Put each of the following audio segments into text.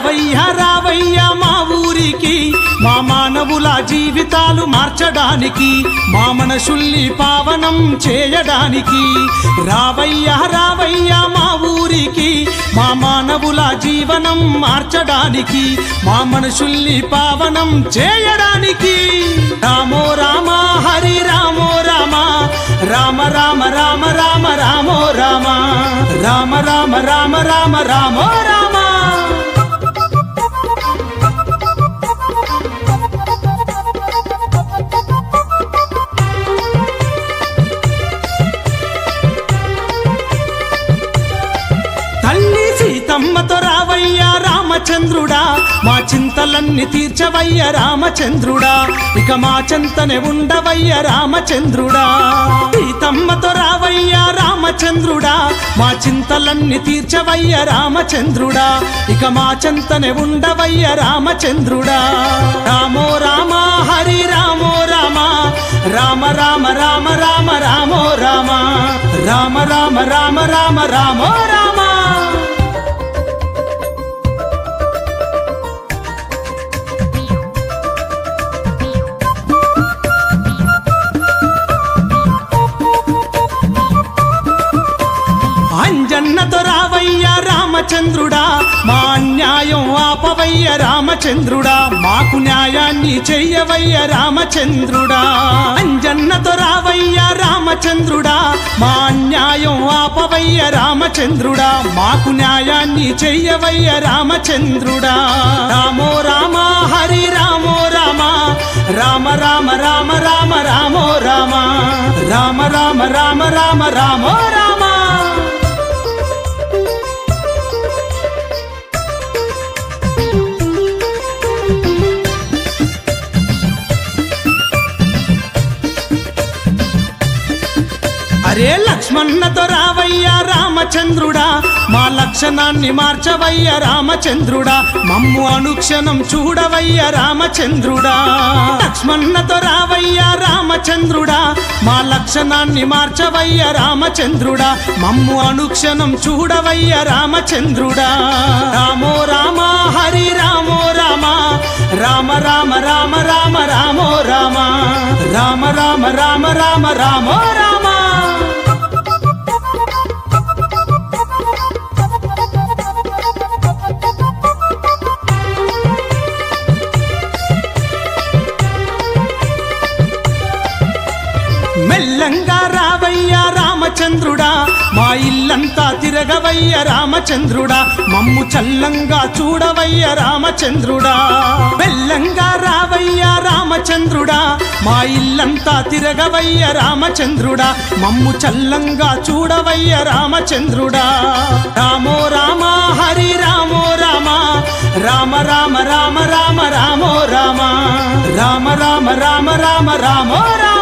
రావయ్య రావయ్య మా ఊరికి మా మానవుల జీవితాలు మార్చడానికి మా మనసుల్ని పావనం చేయడానికి రావయ్య రావయ్య మా ఊరికి మా మానవుల జీవనం మార్చడానికి మా మనసుల్ని పావనం చేయడానికి రామో రామ హరి రామో రామ రామ రామ రామ రామ రామో రామ రామ రామ రామ రామ రామో రామ తల్లి సీతమ్మతో రావయ్య రామచంద్రుడా మా చింతలన్నీ తీర్చవయ్య రామచంద్రుడా ఇక మా చింతనే ఉండవయ్య రామచంద్రుడా సీతమ్మతో రావయ్య రామచంద్రుడా మా చింతలన్నీ తీర్చవయ్య రామచంద్రుడా ఇక మా చింతనే ఉండవయ్య రామచంద్రుడా రామో రామ హరి రామో రామ రామ రామ రామ రామ రామో రామ రామ రామ రామ రామ రామో రామ అంజన్నతో రావయ్య రామచంద్రుడా మా అన్యాయం ఆపవయ్య రామచంద్రుడా మాకు న్యాయాన్ని చెయ్యవయ్య రామచంద్రుడా అంజన్నతో రావయ్య రామచంద్రుడా మా అన్యాయం ఆపవయ్య రామచంద్రుడా మాకు న్యాయాన్ని చెయ్యవయ్య రామచంద్రుడా రామో రామ హరి రామో రామ రామ రామ రామ రామ రామో రామ రామ రామ రామ రామ రామో రామ అరే లక్ష్మణతో రావయ్య రామచంద్రుడా మా లక్షణాన్ని మార్చవయ్య రామచంద్రుడా మమ్ము అనుక్షణం చూడవయ్య రామచంద్రుడా లక్ష్మణతో రావయ్య రామచంద్రుడా మా లక్షణాన్ని మార్చవయ్య రామచంద్రుడా మమ్ము అనుక్షణం చూడవయ్య రామచంద్రుడా రామో రామ హరి రామో రామ రామ రామ రామ రామ రామో రామ రామ రామ రామ రామ రామో రామ మెల్లంగా రావయ్య రామచంద్రుడా మా ఇల్లంతా తిరగవయ్య రామచంద్రుడా మమ్ము చల్లంగా చూడవయ్య రామచంద్రుడా మెల్లంగా రావయ్య రామచంద్రుడా మా ఇల్లంతా తిరగవయ్య రామచంద్రుడా మమ్ము చల్లంగా చూడవయ్య రామచంద్రుడా రామో రామ హరి రామో రామ రామ రామ రామ రామ రామో రామ రామ రామ రామ రామ రామో రామ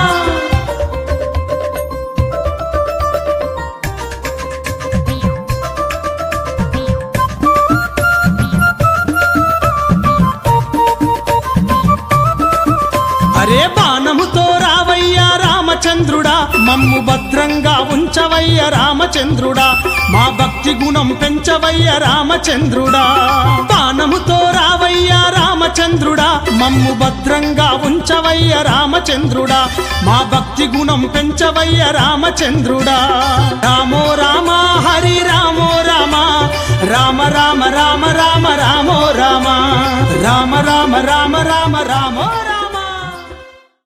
అరే బాణముతో రావయ్య రామచంద్రుడా మమ్ము భద్రంగా ఉంచవయ్య రామచంద్రుడా మా భక్తి గుణం పెంచవయ్య రామచంద్రుడా బాణముతో రావయ్య రామచంద్రుడా మమ్ము భద్రంగా ఉంచవయ్య రామచంద్రుడా మా భక్తి గుణం పెంచవయ్య రామచంద్రుడా రామో రామ హరి రామో రామ రామ రామ రామ రామ రామో రామ రామ రామ రామ రామ రామో రామ